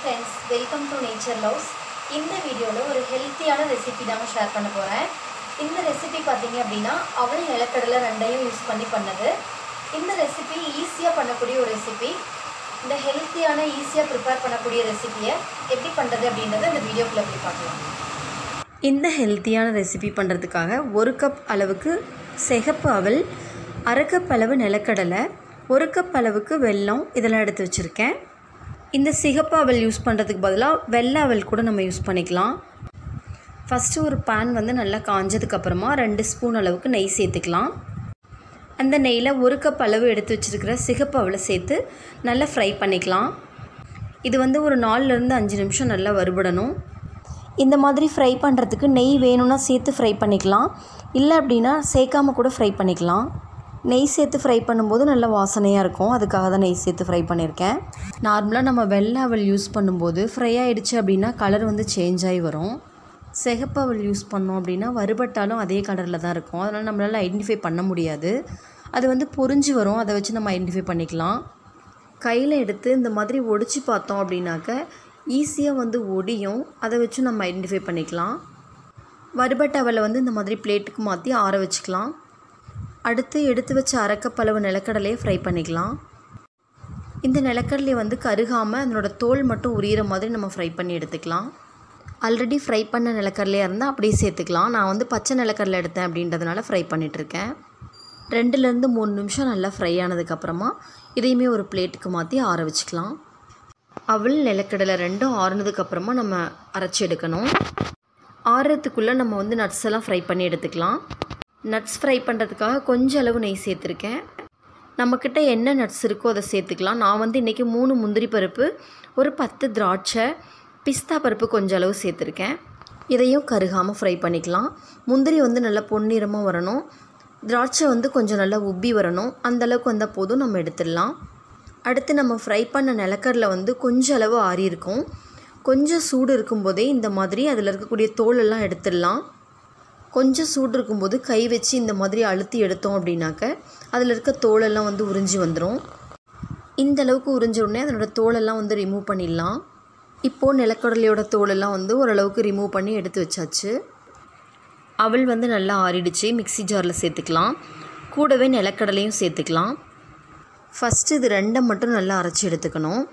friends welcome to nature loves இந்த வீடியோவில் ஒரு ஹெல்த்தியான ரெசிபி தாங்க ஷேர் பண்ண போகிறேன் இந்த ரெசிபி பார்த்தீங்க அப்படின்னா அவள் நிலக்கடலை ரெண்டையும் யூஸ் பண்ணி பண்ணது இந்த ரெசிபி ஈஸியாக பண்ணக்கூடிய ஒரு ரெசிபி இந்த ஹெல்த்தியான ஈஸியாக ப்ரிப்பேர் பண்ணக்கூடிய ரெசிபியை எப்படி பண்ணுறது அப்படின்றத இந்த வீடியோக்குள்ளே போய் பார்க்கலாம் இந்த ஹெல்த்தியான ரெசிபி பண்ணுறதுக்காக ஒரு கப் அளவுக்கு சிகப்பு அவல் அரை கப் அளவு நிலக்கடலை ஒரு கப் அளவுக்கு வெல்லம் இதெல்லாம் எடுத்து வச்சுருக்கேன் இந்த சிகப்பு அவல் யூஸ் பண்ணுறதுக்கு பதிலாக வெள்ளை அவல் கூட நம்ம யூஸ் பண்ணிக்கலாம் ஃபஸ்ட்டு ஒரு பேன் வந்து நல்லா காஞ்சதுக்கப்புறமா ரெண்டு ஸ்பூன் அளவுக்கு நெய் சேர்த்துக்கலாம் அந்த நெய்யில் ஒரு கப் அளவு எடுத்து வச்சுருக்கிற சிகப்பு அவலை சேர்த்து நல்லா ஃப்ரை பண்ணிக்கலாம் இது வந்து ஒரு நாலுலேருந்து அஞ்சு நிமிஷம் நல்லா வறுபடணும் இந்த மாதிரி ஃப்ரை பண்ணுறதுக்கு நெய் வேணும்னா சேர்த்து ஃப்ரை பண்ணிக்கலாம் இல்லை அப்படின்னா சேர்க்காம கூட ஃப்ரை பண்ணிக்கலாம் நெய் சேர்த்து ஃப்ரை பண்ணும்போது நல்ல வாசனையாக இருக்கும் அதுக்காக தான் நெய் சேர்த்து ஃப்ரை பண்ணியிருக்கேன் நார்மலாக நம்ம வெள்ளை அவல் யூஸ் பண்ணும்போது ஃப்ரை ஆகிடுச்சு அப்படின்னா கலர் வந்து சேஞ்ச் ஆகி வரும் சிகப்பு அவல் யூஸ் பண்ணோம் அப்படின்னா வறுபட்டாலும் அதே கலரில் தான் இருக்கும் அதனால் நம்மளால் ஐடென்டிஃபை பண்ண முடியாது அது வந்து பொரிஞ்சு வரும் அதை வச்சு நம்ம ஐடென்டிஃபை பண்ணிக்கலாம் கையில் எடுத்து இந்த மாதிரி ஒடிச்சு பார்த்தோம் அப்படின்னாக்க ஈஸியாக வந்து ஒடியும் அதை வச்சு நம்ம ஐடென்டிஃபை பண்ணிக்கலாம் வறுபட்ட அவலை வந்து இந்த மாதிரி பிளேட்டுக்கு மாற்றி ஆற வச்சுக்கலாம் அடுத்து எடுத்து வச்ச அரைக்கப்பளவு நிலக்கடலையை ஃப்ரை பண்ணிக்கலாம் இந்த நிலக்கடலையை வந்து கருகாமல் அதனோட தோல் மட்டும் உரியிற மாதிரி நம்ம ஃப்ரை பண்ணி எடுத்துக்கலாம் ஆல்ரெடி ஃப்ரை பண்ண நிலக்கடலையாக இருந்தால் அப்படியே சேர்த்துக்கலாம் நான் வந்து பச்சை நிலக்கடலை எடுத்தேன் அப்படின்றதுனால ஃப்ரை பண்ணிகிட்ருக்கேன் ரெண்டுலேருந்து மூணு நிமிஷம் நல்லா ஃப்ரை ஆனதுக்கப்புறமா இதையுமே ஒரு பிளேட்டுக்கு மாற்றி ஆற வச்சுக்கலாம் அவள் நிலக்கடலை ரெண்டும் ஆறுனதுக்கப்புறமா நம்ம அரைச்சி எடுக்கணும் ஆறுறதுக்குள்ளே நம்ம வந்து நட்ஸ் எல்லாம் ஃப்ரை பண்ணி எடுத்துக்கலாம் நட்ஸ் ஃப்ரை பண்ணுறதுக்காக கொஞ்சம் அளவு நெய் சேர்த்துருக்கேன் நம்மக்கிட்ட என்ன நட்ஸ் இருக்கோ அதை சேர்த்துக்கலாம் நான் வந்து இன்றைக்கி மூணு முந்திரி பருப்பு ஒரு பத்து திராட்சை பிஸ்தா பருப்பு கொஞ்சம் அளவு சேர்த்துருக்கேன் இதையும் கருகாமல் ஃப்ரை பண்ணிக்கலாம் முந்திரி வந்து நல்லா பொன்னிறமாக வரணும் திராட்சை வந்து கொஞ்சம் நல்லா உப்பி வரணும் அந்தளவுக்கு வந்தால் போதும் நம்ம எடுத்துடலாம் அடுத்து நம்ம ஃப்ரை பண்ண நிலக்கடலை வந்து கொஞ்சம் அளவு ஆறி இருக்கும் கொஞ்சம் சூடு இருக்கும்போதே இந்த மாதிரி அதில் இருக்கக்கூடிய தோலெல்லாம் எடுத்துடலாம் கொஞ்சம் சூடு இருக்கும்போது கை வச்சு இந்த மாதிரி அழுத்தி எடுத்தோம் அப்படின்னாக்க அதில் இருக்க தோலெல்லாம் வந்து உறிஞ்சி வந்துடும் இந்த அளவுக்கு உறிஞ்ச உடனே அதனோட தோலெல்லாம் வந்து ரிமூவ் பண்ணிடலாம் இப்போது நிலக்கடலையோட தோலெல்லாம் வந்து ஓரளவுக்கு ரிமூவ் பண்ணி எடுத்து வச்சாச்சு அவள் வந்து நல்லா ஆறிடுச்சு மிக்ஸி ஜாரில் சேர்த்துக்கலாம் கூடவே நிலக்கடலையும் சேர்த்துக்கலாம் ஃபஸ்ட்டு இது ரெண்டை மட்டும் நல்லா அரைச்சி எடுத்துக்கணும்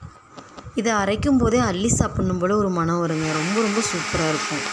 இதை அரைக்கும் போதே அள்ளி சாப்பிடணும் போல் ஒரு மனம் வருங்க ரொம்ப ரொம்ப சூப்பராக இருக்கும்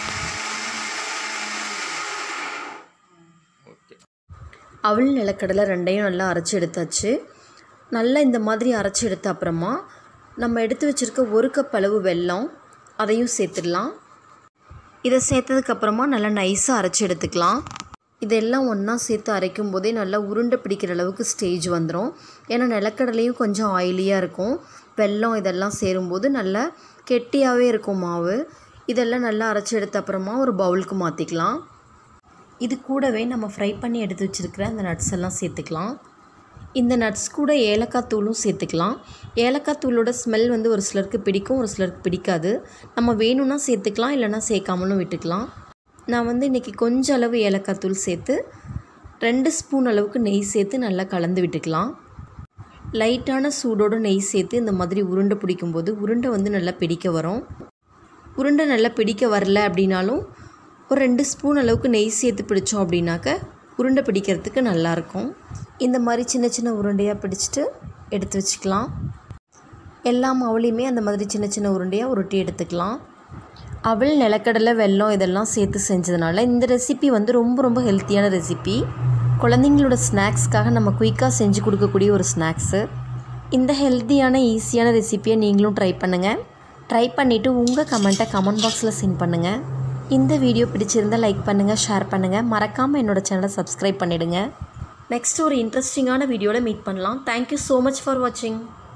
அவள் நிலக்கடலை ரெண்டையும் நல்லா அரைச்சி எடுத்தாச்சு நல்லா இந்த மாதிரி அரைச்சி எடுத்த அப்புறமா நம்ம எடுத்து வச்சுருக்க ஒரு கப் அளவு வெல்லம் அதையும் சேர்த்துடலாம் இதை சேர்த்ததுக்கப்புறமா நல்லா நைஸாக அரைச்சி எடுத்துக்கலாம் இதெல்லாம் ஒன்றா சேர்த்து அரைக்கும் போதே நல்லா உருண்டை பிடிக்கிற அளவுக்கு ஸ்டேஜ் வந்துடும் ஏன்னா நிலக்கடலையும் கொஞ்சம் ஆயிலியாக இருக்கும் வெல்லம் இதெல்லாம் சேரும்போது நல்லா கெட்டியாகவே இருக்கும் மாவு இதெல்லாம் நல்லா அரைச்சி எடுத்த அப்புறமா ஒரு பவுலுக்கு மாற்றிக்கலாம் இது கூடவே நம்ம ஃப்ரை பண்ணி எடுத்து வச்சுருக்கிற அந்த நட்ஸ் எல்லாம் சேர்த்துக்கலாம் இந்த நட்ஸ் கூட ஏலக்காய் தூளும் சேர்த்துக்கலாம் ஏலக்காய் தூளோட ஸ்மெல் வந்து ஒரு சிலருக்கு பிடிக்கும் ஒரு சிலருக்கு பிடிக்காது நம்ம வேணும்னா சேர்த்துக்கலாம் இல்லைனா சேர்க்காமலும் விட்டுக்கலாம் நான் வந்து இன்றைக்கி கொஞ்சம் அளவு ஏலக்காய் தூள் சேர்த்து ரெண்டு ஸ்பூன் அளவுக்கு நெய் சேர்த்து நல்லா கலந்து விட்டுக்கலாம் லைட்டான சூடோடு நெய் சேர்த்து இந்த மாதிரி உருண்டை பிடிக்கும்போது உருண்டை வந்து நல்லா பிடிக்க வரும் உருண்டை நல்லா பிடிக்க வரல அப்படின்னாலும் ஒரு ரெண்டு ஸ்பூன் அளவுக்கு நெய் சேர்த்து பிடிச்சோம் அப்படின்னாக்க உருண்டை பிடிக்கிறதுக்கு நல்லாயிருக்கும் இந்த மாதிரி சின்ன சின்ன உருண்டையாக பிடிச்சிட்டு எடுத்து வச்சுக்கலாம் எல்லா மாவுலேயுமே அந்த மாதிரி சின்ன சின்ன உருண்டையாக உருட்டி எடுத்துக்கலாம் அவள் நிலக்கடலை வெல்லம் இதெல்லாம் சேர்த்து செஞ்சதுனால இந்த ரெசிபி வந்து ரொம்ப ரொம்ப ஹெல்த்தியான ரெசிபி குழந்தைங்களோட ஸ்நாக்ஸ்க்காக நம்ம குயிக்காக செஞ்சு கொடுக்கக்கூடிய ஒரு ஸ்நாக்ஸு இந்த ஹெல்த்தியான ஈஸியான ரெசிப்பியை நீங்களும் ட்ரை பண்ணுங்கள் ட்ரை பண்ணிவிட்டு உங்கள் கமெண்ட்டை கமெண்ட் பாக்ஸில் சென்ட் பண்ணுங்கள் இந்த வீடியோ பிடிச்சிருந்தால் லைக் பண்ணுங்கள் ஷேர் பண்ணுங்கள் மறக்காமல் என்னோடய சேனலை சப்ஸ்கிரைப் பண்ணிவிடுங்க நெக்ஸ்ட் ஒரு இன்ட்ரெஸ்டிங்கான வீடியோவில் மீட் பண்ணலாம் தேங்க்யூ ஸோ மச் ஃபார் வாட்சிங்